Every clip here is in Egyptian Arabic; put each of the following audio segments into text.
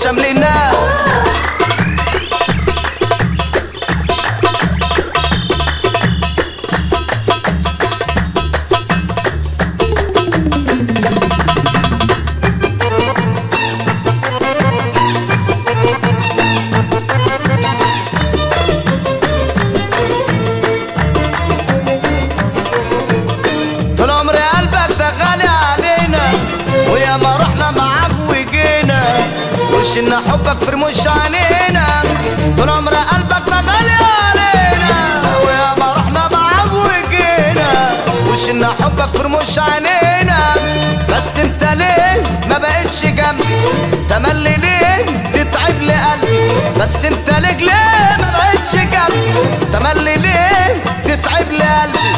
شملنا طول عمري قلبك ده غالي علينا ويا ما رحنا معاك وجينا وشنا حبك في رموش عينينا طول عمري قلبك ده غالي علينا ويا ما رحنا معاك وجينا وشنا حبك في رموش عينينا بس انت ليه ما بقتش جنبي تملي ليه تتعب لي قلبي بس انت ليه ليه ما بقتش جنبي تملي ليه تتعب لي قلبي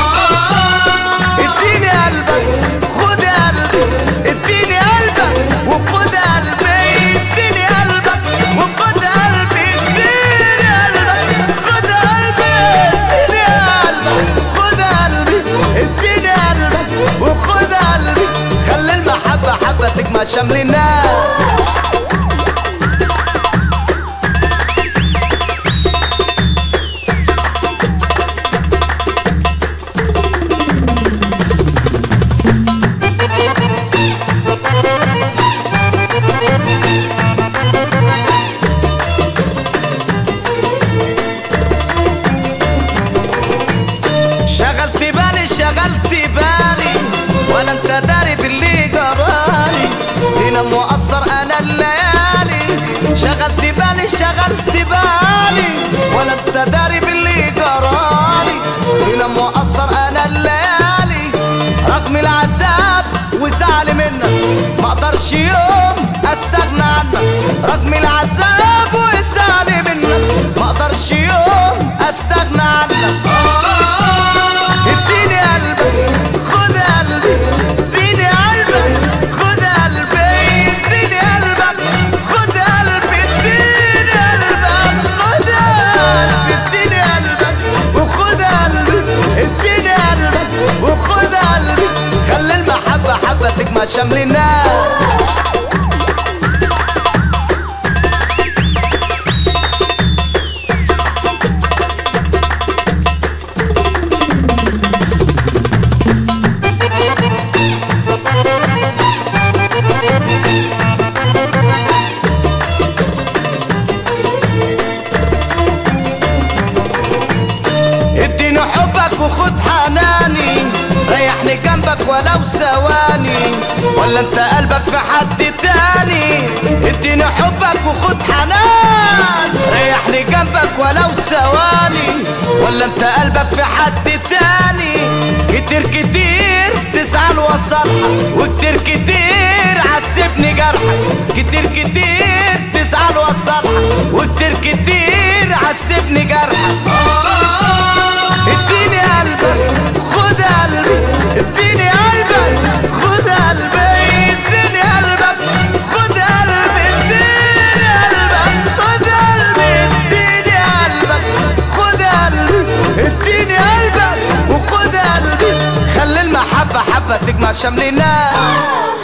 اديني قلبك خد قلبي اديني قلبك وخد قلبي اديني قلبك وخد قلبي اديني قلبك خد قلبي اديني قلبك خد قلبي اديني قلبك وخد قلبي خلي المحبة حبة تجمع شمل الناس شغلت بالي شغلت بالي ولا انت داري باللي جرالي تنام مقصر انا الليالي شغلت بالي شغلت بالي ولا انت داري باللي جرالي تنام مقصر انا الليالي رغم العذاب وزعل منك ما اقدرش يوم استغنى عنك رغم العذاب وزعل منك ما اقدرش يوم استغنى عنك اديني قلبك خد قلبي اديني قلبك خد قلبي اديني قلبك خد قلبي اديني قلبك خد قلبي اديني قلبك وخد قلبي اديني قلبك وخد قلبي خلي المحبة حبة تجمع شمل الناس اديني حبك وخد حناني ريحني جنبك ولو ثواني ولا انت قلبك في حد تاني اديني حبك وخد حنان ريحني جنبك ولو ثواني ولا انت قلبك في حد تاني كتير كتير تزعل وصالحك وكتير كتير عذبني جرحك كتير كتير تزعل وصالحك وكتير كتير عذبني جرحك اديني قلبك خد قلبي اديني قلبك خد قلبي اديني قلبك خد قلبي اديني قلبك خد قلبي اديني قلبك خد قلبي اديني قلبك وخد قلبي خلي المحبة حبة تجمع شمل الناس